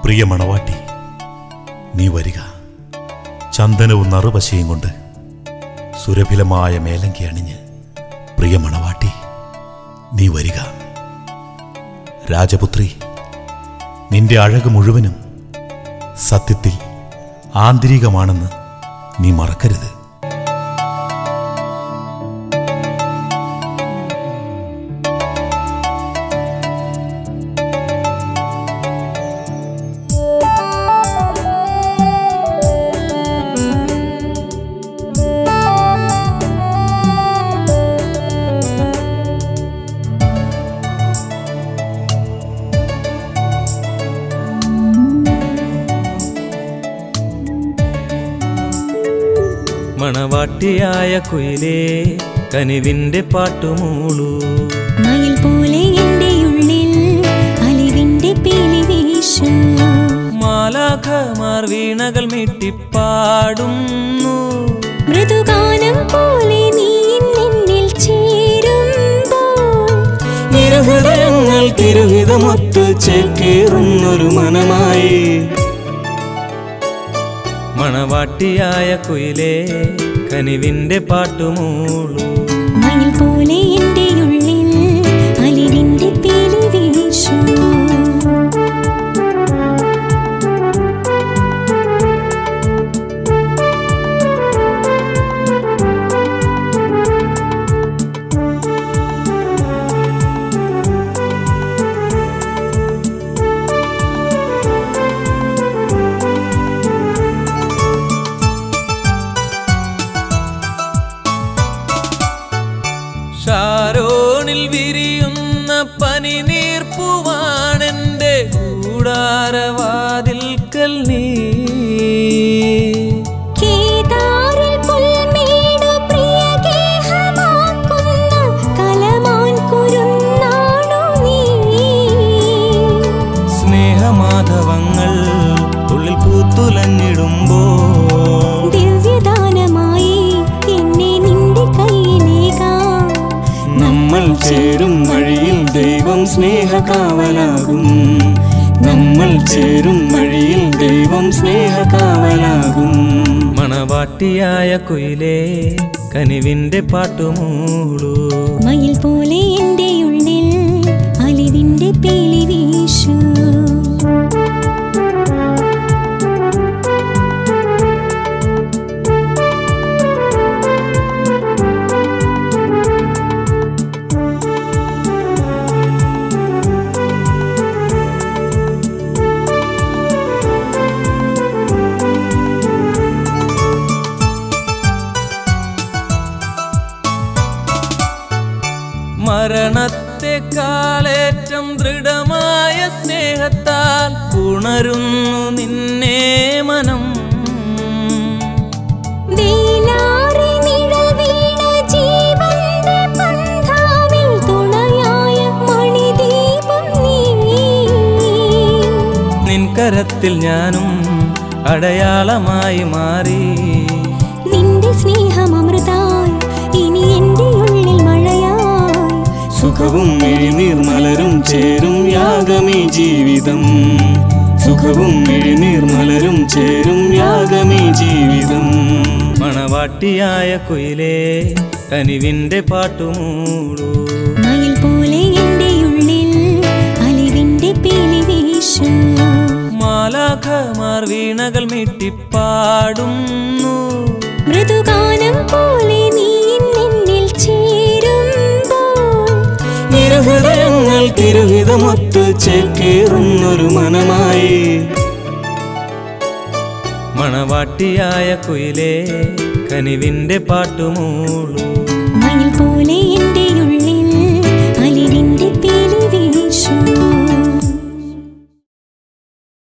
പ്രിയ മണവാട്ടി നീ വരിക ചന്ദനവും നറുപശയും കൊണ്ട് സുരഭിലമായ മേലങ്കി അണിഞ്ഞ് പ്രിയ മണവാട്ടി നീ വരിക രാജപുത്രി നിന്റെ അഴക് മുഴുവനും സത്യത്തിൽ ആന്തരികമാണെന്ന് നീ മറക്കരുത് മണവാട്ടിയായ കുയിലേ കനിവിന്റെ പാട്ടുമൂളൂ മയിൽ പോലെ എൻ്റെ ഉള്ളിൽ അലിവിൻ്റെ പീലി വീശു മാലാഖമാർ വീണകൾ മീട്ടിപ്പാടുന്നു മൃദുഗാനം പോലെ നീ എന്നിൽ ചേരുമ്പോൾ ഇരുഹൃദയങ്ങൾ തിരുഹിതമൊത്ത് ചേക്കേറുന്നൊരു മനമായി മണവാട്ടിയായ കുയിലേ കനിവിന്റെ പാട്ടുമൂളൂ മയിൽ പോലെ എൻ്റെ ഉള്ളിൽ അലിവിൻ്റെ പീലി വീശു ഷാരോണിൽ വിരിയുന്ന പനി നീർപ്പുവാണെന്റെ കൂടാരവാതിൽക്കൽ നീ കേദാരിൽ പുൽമേട് പ്രിയഗേഹമാക്കുന്ന കലമാൻ കുരുന്നാണു നീ സ്നേഹമാധവങ്ങൾ ഉള്ളിൽ പൂത്തുലഞ്ഞിടുമ്പോൾ ദിവ്യദാനമായി എന്നെ നിന്റെ കയ്യിലേകാം നമ്മൾ ചേരും വഴിയിൽ ദൈവം സ്നേഹകാവലാകും നമ്മൾ ചേരും വഴിയിൽ ദൈവം സ്നേഹകാവലാകും മണവാട്ടിയായ കുയിലേ കനിവിന്റെ പാട്ടുമൂളൂ മയിൽ പോലെ എൻ്റെ ഉള്ളിൽ അലിവിൻ്റെ പീലി വീശു മരണത്തെ കാലേറ്റം ദൃഢമായ സ്നേഹത്താൽ ഉണരുന്നു നിന്നെ മനം വെയിലാറി നിഴൽ വീണ ജീവന്റെ പന്ഥാവിൽ തുണയായ മണിദീപം നീ നിൻ കരത്തിൽ ഞാനും അടയാളമായി മാറി നിന്റെ സ്നേഹമൃതായി ഇനി എൻ്റെ ഉള്ളിൽ മഴയായി സുഖവും എഴുന്നീർ മലരും ചേരും യാഗമീ ജീവിതം സുഖവും എഴുന്നീർ മലരും ചേരും യാഗമീ ജീവിതം മണവാട്ടിയായ കുയിലേ കനിവിന്റെ പാട്ടുമൂളൂ മയിൽ പോലെ എൻ്റെ ഉള്ളിൽ അലിവിൻ്റെ പീലി വീശു മാലാഖമാർ വീണകൾ മീട്ടിപ്പാടുന്നു മൃദുഗാനം പോലെ നീ എന്നിൽ ചേരുമ്പോൾ ഇരുഹൃദയങ്ങൾ തിരുഹിതമൊത്ത് ചേക്കേറുന്നൊരു മനമായി മണവാട്ടിയായ കുയിലേ കനിവിന്റെ പാട്ടുമൂളൂ മയിൽ പോലെ എൻ്റെ ഉള്ളിൽ